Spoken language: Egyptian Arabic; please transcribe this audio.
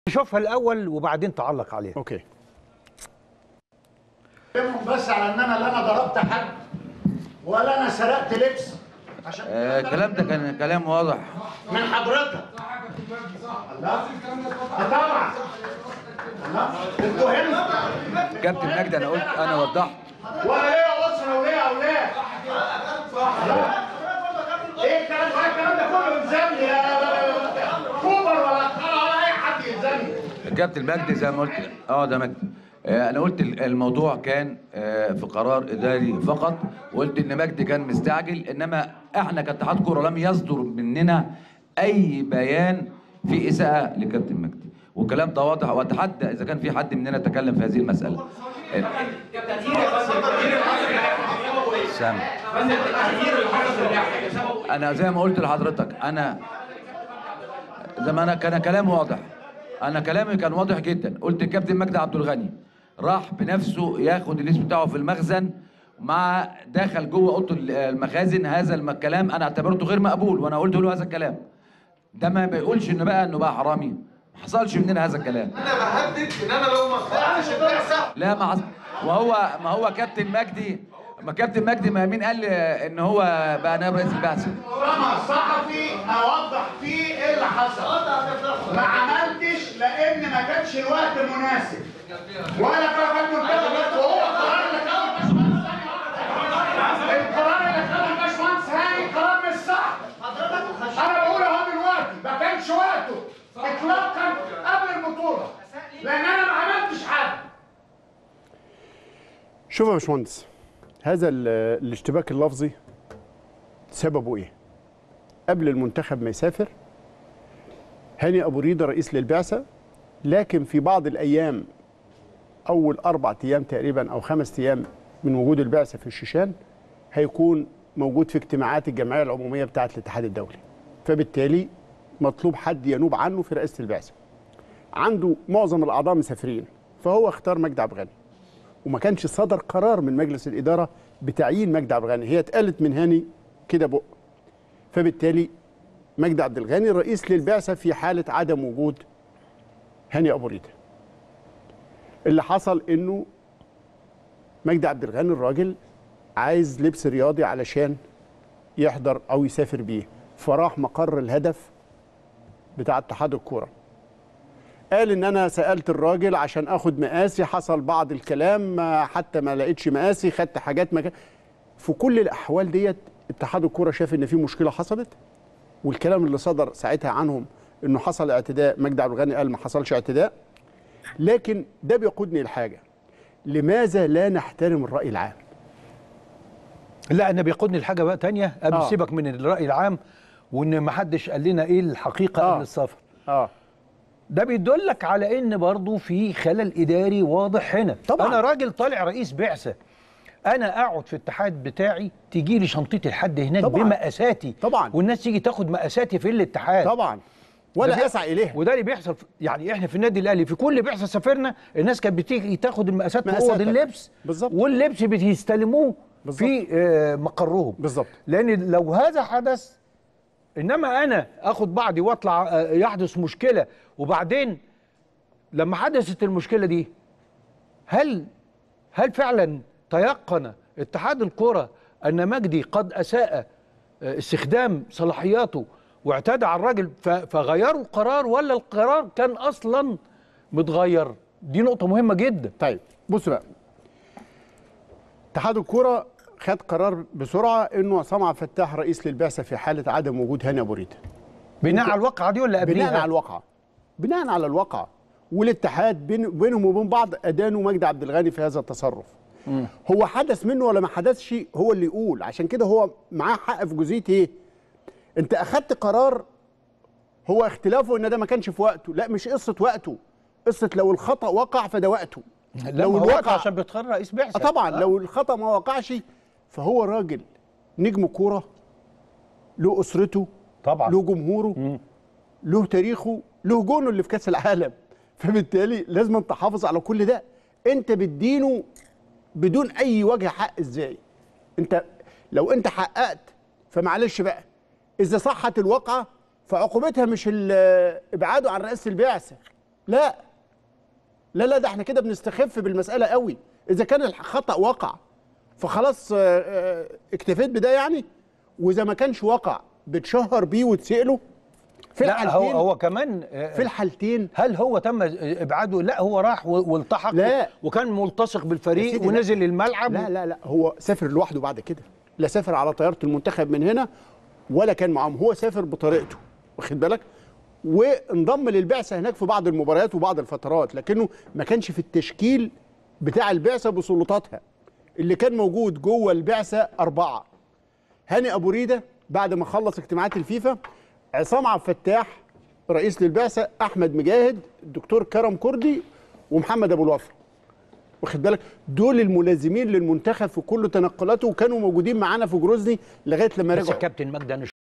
شوفها الاول وبعدين تعلق عليها اوكي كلمهم بس على ان انا لا انا ضربت حد ولا انا سرقت لبس عشان آه، الكلام ده كان كلام واضح من حضرتك لا طبعا لا انتوا هنا كابتن مجدي انا قلت انا وضحت ولا ليا اسره وليا اولاد ايه الكلام ده الكلام ده كله يلزمني يا كوبر ولا خرا ولا اي حد يلزمني الكابتن مجدي زي ما قلت اه ده مجدي آه، انا قلت ال- الموضوع كان آه، في قرار اداري فقط وقلت ان مجدي كان مستعجل انما احنا كاتحاد كوره لم يصدر مننا اي بيان في اساءه لكابتن مجدي والكلام ده واضح واتحدى اذا كان في حد مننا تكلم في هذه المساله آه، سامع انا زي ما قلت لحضرتك انا زي ما انا كان كلام واضح انا كلامي كان واضح جدا قلت الكابتن مجدي عبد الغني راح بنفسه ياخد الاسم بتاعه في المخزن مع دخل جوه اوضه المخازن هذا الم- الكلام انا اعتبرته غير مقبول وانا قلت له هذا الكلام ده ما بيقولش انه بقى انه بقى حرامي ما حصلش مننا هذا الكلام انا بهدد ان انا لو ما طلعتش البعثه لا ما حصل وهو ما هو كابتن مجدي ما كابتن مجدي ما مين قال ان هو بقى نائب رئيس البعثه طالما صحفي اوضح فيه ايه اللي حصل ما عملتش لان ما كانش الوقت مناسب ولا كان منتخب وهو القرار اللي كان القرار اللي كان الباشمهندس هاني قرار مش صح انا بقول اهو دلوقتي ما كانش وقته اطلاقا قبل البطوله لان انا ما عملتش حاجه شوف يا باشمهندس هذا ال- الاشتباك اللفظي سببه ايه؟ قبل المنتخب ما يسافر هاني ابو ريده رئيس للبعثه لكن في بعض الايام اول اربع ايام تقريبا او خمس ايام من وجود البعثه في الشيشان هيكون موجود في اجتماعات الجمعيه العموميه بتاعه الاتحاد الدولي فبالتالي مطلوب حد ينوب عنه في رئاسه البعثه عنده معظم الاعضاء مسافرين فهو اختار مجدي عبد الغني وما كانش صدر قرار من مجلس الاداره بتعيين مجدي عبد الغني هي اتقالت من هاني كده بق فبالتالي مجدي عبد الغني رئيس للبعثه في حاله عدم وجود هاني ابو ريده اللي حصل انه مجدي عبد الغني الراجل عايز لبس رياضي علشان يحضر او يسافر بيه فراح مقر الهدف بتاع اتحاد الكوره قال ان انا سالت الراجل عشان اخد مقاسي حصل بعض الكلام ما- حتى ما لقيتش مقاسي خدت حاجات ما كان- في كل الاحوال ديت اتحاد الكوره شاف ان في مشكله حصلت والكلام اللي صدر ساعتها عنهم انه حصل اعتداء مجدي عبد الغني قال ما حصلش اعتداء لكن ده بيقودني لحاجه لماذا لا نحترم الراي العام لا انا بيقودني لحاجه بقى تانية قبل آه. سيبك من الراي العام وان ما حدش قال لنا ايه الحقيقه آه. قبل السفر اه ده بيدلك على ان برضو في خلل اداري واضح هنا طبعاً. انا راجل طالع رئيس بعثه انا اقعد في الاتحاد بتاعي تيجي لي شنطتي لحد هناك طبعاً. بمقاساتي طبعاً. والناس تيجي تاخد مقاساتي في الاتحاد طبعا ده ولا بي- اسعى اليها وده اللي بيحصل في- يعني احنا في النادي الاهلي في كل بعثه سافرنا الناس كانت بتيجي تاخد المقاسات في اوض مقاساتك. اللبس بالظبط. واللبس بيستلموه بالظبط. في آه، مقرهم بالظبط. لان لو هذا حدث انما انا اخد بعضي واطلع آه، يحدث مشكله وبعدين لما حدثت المشكله دي هل هل فعلا تيقن اتحاد الكره ان مجدي قد اساء آه، استخدام صلاحياته واعتدى على الراجل ف- فغيروا القرار ولا القرار كان اصلا متغير دي نقطه مهمه جدا طيب بص بقى اتحاد الكوره خد قرار بسرعه انه عصام عبد الفتاح رئيس للبعثه في حاله عدم وجود هاني ابو ريده بناء على الواقعه دي ولا قبليها بناء على الواقعه بناء على الواقعه والاتحاد بين بينهم وبين بعض ادانوا مجدي عبد الغني في هذا التصرف هو حدث منه ولا ما حدثش هو اللي يقول عشان كده هو معاه حق في جزئيه ايه انت اخدت قرار هو اختلافه ان ده ما كانش في وقته لا مش قصه وقته قصه لو الخطا وقع فده وقته لا ما هو وقت عشان بيتخرج رئيس بعثه آه طبعا لو الخطا ما وقعش فهو راجل نجم كوره له اسرته طبعا له جمهوره له تاريخه له جونه اللي في كاس العالم فبالتالي لازم تحافظ على كل ده انت بتدينه بدون اي وجه حق ازاي انت لو انت حققت فمعلش بقى اذا صحت الواقعه فعقوبتها مش ال- ابعاده عن رئاسه البعثه لا لا لا ده احنا كده بنستخف بالمساله قوي اذا كان الخطا وقع فخلاص آه، آه، اكتفيت بده يعني واذا ما كانش وقع بتشهر بيه وتسأله في لا هو الحالتين هو كمان آه، في الحالتين هل هو تم ابعاده لا هو راح و- والتحق لا. وكان ملتصق يا بالفريق سيدي لا. ونزل الملعب لا لا لا هو سافر لوحده بعد كده لا سافر على طياره المنتخب من هنا ولا كان معاهم هو سافر بطريقته واخد بالك وانضم للبعثه هناك في بعض المباريات وبعض الفترات لكنه ما كانش في التشكيل بتاع البعثه بسلطاتها اللي كان موجود جوه البعثه اربعه هاني ابو ريده بعد ما خلص اجتماعات الفيفا عصام عبد الفتاح رئيس للبعثه احمد مجاهد الدكتور كرم كردي ومحمد ابو الوفا واخد بالك دول الملازمين للمنتخب في كل تنقلاته وكانوا موجودين معانا في جروزني لغايه لما بس رجعوا الكابتن مجدي انا